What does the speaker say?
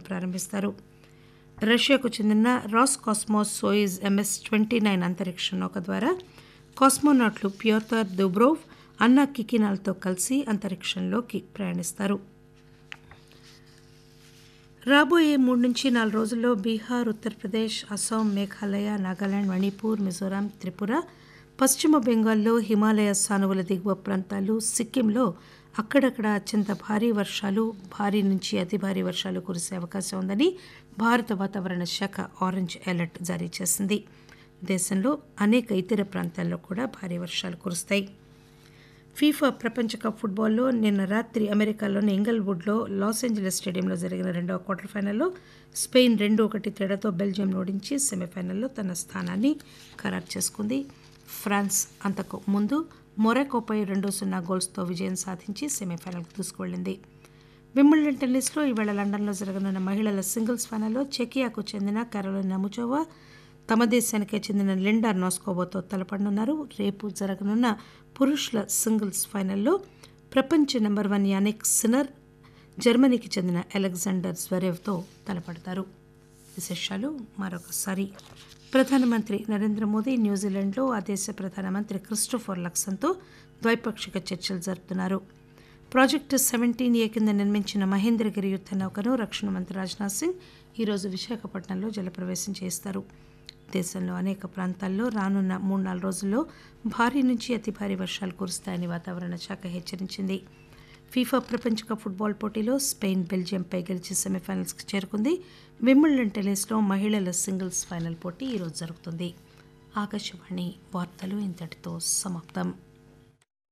ప్రారంభిస్తారు రష్యాకు చెందిన Roscosmos Soyuz MS twenty nine అంతరిక్ష నౌక ద్వారా కాస్మోనాట్లు ప్యోతర్ దుబ్రోవ్ అన్నా కికినాల్తో కలిసి అంతరిక్షంలోకి ప్రయాణిస్తారు రాబోయే మూడు నుంచి నాలుగు రోజుల్లో బీహార్ ఉత్తరప్రదేశ్ అస్సాం మేఘాలయ నాగాలాండ్ మణిపూర్ మిజోరాం త్రిపుర పశ్చిమ బెంగాల్లో హిమాలయ సానువుల దిగువ ప్రాంతాలు సిక్కింలో అక్కడక్కడ అత్యంత భారీ వర్షాలు భారీ నుంచి అతి భారీ వర్షాలు కురిసే అవకాశం ఉందని భారత వాతావరణ శాఖ ఆరెంజ్ అలర్ట్ జారీ చేసింది దేశంలో అనేక ఇతర ప్రాంతాల్లో కూడా భారీ వర్షాలు కురుస్తాయి ఫీఫా ప్రపంచ కప్ ఫుట్బాల్లో నిన్న రాత్రి అమెరికాలోని ఇంగల్వుడ్లో లాస్ ఏంజలస్ స్టేడియంలో జరిగిన రెండవ క్వార్టర్ ఫైనల్లో స్పెయిన్ రెండు ఒకటి తేడాతో బెల్జియం ఓడించి సెమీఫైనల్లో తన స్థానాన్ని ఖరారు చేసుకుంది ఫ్రాన్స్ అంతకు ముందు మొరాకోపై రెండు సున్నా గోల్స్తో విజయం సాధించి సెమీఫైనల్కు దూసుకువెళ్లింది విమ్మిల్డన్ టెన్నిస్లో ఈవేళ లండన్లో జరగనున్న మహిళల సింగిల్స్ ఫైనల్లో చెకియాకు చెందిన కరోలినా ముచోవా తమ దేశానికే చెందిన లిండా నాస్కోవోతో తలపడనున్నారు రేపు జరగనున్న పురుషుల సింగిల్స్ ఫైనల్లో ప్రపంచ నెంబర్ వన్ యానిక్ సినర్ జర్మనీకి చెందిన అలెగ్జాండర్ జ్వరేవ్తో తలపడతారు విశేషాలు మరొకసారి ప్రధానమంత్రి నరేంద్ర మోదీ న్యూజిలాండ్లో ఆ దేశ ప్రధానమంత్రి క్రిస్టోఫర్ లక్సన్తో ద్వైపాక్షిక చర్చలు జరుపుతున్నారు ప్రాజెక్టు సెవెంటీన్ ఏ కింద నిర్మించిన మహేంద్రగిరి యుద్ధ నౌకను రక్షణ మంత్రి రాజ్నాథ్ సింగ్ ఈరోజు విశాఖపట్నంలో జలప్రవేశం చేస్తారు దేశంలో అనేక ప్రాంతాల్లో రానున్న మూడు నాలుగు రోజుల్లో భారీ నుంచి అతి భారీ వర్షాలు కురుస్తాయని వాతావరణ శాఖ హెచ్చరించింది ఫీఫా ప్రపంచ కప్ ఫుట్బాల్ పోటీలో స్పెయిన్ బెల్జియంపై గెలిచి సెమీఫైనల్స్కి చేరుకుంది విమ్మిల్డన్ టెన్నిస్లో మహిళల సింగిల్స్ ఫైనల్ పోటీ ఈరోజు జరుగుతుంది ఆకాశవాణి వార్తలు ఇంతటితో సమాప్తం